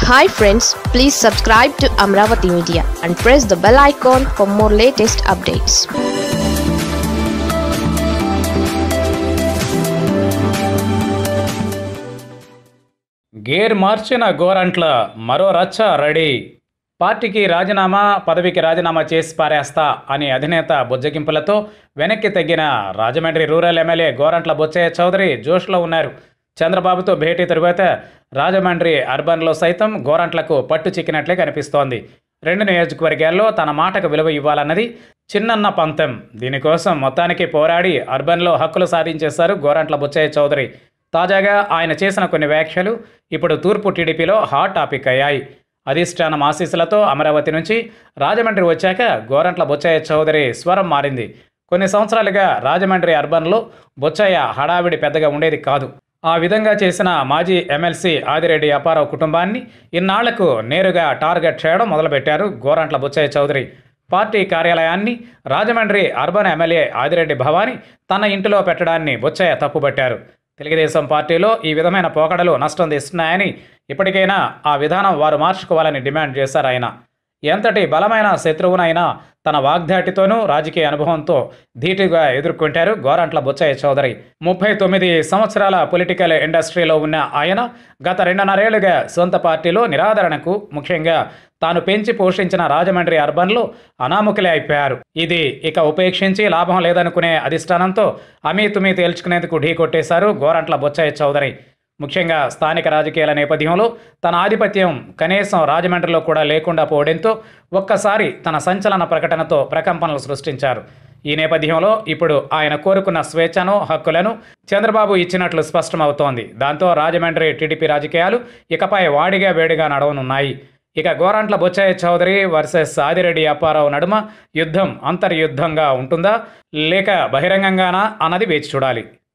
hi friends please subscribe to Amaravati media and press the bell icon for more latest updates gear మార్చిన గోరంట్ల మరో రచ్చ ready పార్టీకి రాజీనామా పదవికి రాజీనామా చేసి పారేస్తా అని అధినేత బుజ్జగింపులతో వెనక్కి తగ్గిన రాజమండ్రి రూరల్ ఎమ్మెల్యే గోరంట్ల బొచ్చయ్య చౌదరి జోష్లో ఉన్నారు చంద్రబాబుతో భేటీ తరువాత రాజమండ్రి అర్బన్లో సైతం గోరంట్లకు పట్టు చిక్కినట్లే కనిపిస్తోంది రెండు నియోజకవర్గాల్లో తన మాటకు విలువ ఇవ్వాలన్నది చిన్నన్న పంతం దీనికోసం మొత్తానికి పోరాడి అర్బన్లో హక్కులు సాధించేశారు గోరంట్ల బుచ్చయ్య చౌదరి తాజాగా ఆయన చేసిన కొన్ని వ్యాఖ్యలు ఇప్పుడు తూర్పు టీడీపీలో హాట్ టాపిక్ అయ్యాయి అధిష్టానం ఆశీస్సులతో అమరావతి నుంచి రాజమండ్రి వచ్చాక గోరంట్ల బొచ్చయ్య చౌదరి స్వరం మారింది కొన్ని సంవత్సరాలుగా రాజమండ్రి అర్బన్లో బొచ్చయ్య హడావిడి పెద్దగా ఉండేది కాదు ఆ విధంగా చేసిన మాజీ ఎమ్మెల్సీ ఆదిరెడ్డి అప్పారావు కుటుంబాన్ని ఇన్నాళ్లకు నేరుగా టార్గెట్ చేయడం మొదలుపెట్టారు గోరంట్ల బుచ్చయ్య చౌదరి పార్టీ కార్యాలయాన్ని రాజమండ్రి అర్బన్ ఎమ్మెల్యే ఆదిరెడ్డి భవానీ తన ఇంటిలో పెట్టడాన్ని బుచ్చయ్య తప్పుబట్టారు తెలుగుదేశం పార్టీలో ఈ విధమైన పోకడలు నష్టం తెస్తున్నాయని ఇప్పటికైనా ఆ విధానం వారు మార్చుకోవాలని డిమాండ్ చేశారు ఆయన ఎంతటి బలమైన శత్రువునైనా తన వాగ్దాటితోనూ రాజకీయ అనుభవంతో ధీటుగా ఎదుర్కొంటారు గోరంట్ల బుచ్చయ్య చౌదరి ముప్పై తొమ్మిది సంవత్సరాల పొలిటికల్ ఇండస్ట్రీలో ఉన్న ఆయన గత రెండున్నరేళ్లుగా సొంత పార్టీలో నిరాదరణకు ముఖ్యంగా తాను పెంచి పోషించిన రాజమండ్రి అర్బన్లో అనాముకులే అయిపోయారు ఇది ఇక ఉపేక్షించి లాభం లేదనుకునే అధిష్టానంతో అమీతుమీ తేల్చుకునేందుకు ఢీ కొట్టేశారు గోరంట్ల బొచ్చయ్య చౌదరి ముఖ్యంగా స్థానిక రాజకీయాల నేపథ్యంలో తన ఆధిపత్యం కనీసం రాజమండ్రిలో కూడా లేకుండా పోవడంతో ఒక్కసారి తన సంచలన ప్రకటనతో ప్రకంపనలు సృష్టించారు ఈ నేపథ్యంలో ఇప్పుడు ఆయన కోరుకున్న స్వేచ్ఛను హక్కులను చంద్రబాబు ఇచ్చినట్లు స్పష్టమవుతోంది దాంతో రాజమండ్రి టీడీపీ రాజకీయాలు ఇకపై వాడిగా వేడిగా నడవనున్నాయి ఇక గోరంట్ల బొచ్చయ్య చౌదరి వర్సెస్ ఆదిరెడ్డి అప్పారావు నడుమ యుద్ధం అంతర్యుద్ధంగా ఉంటుందా లేక బహిరంగంగానా అన్నది వేచి చూడాలి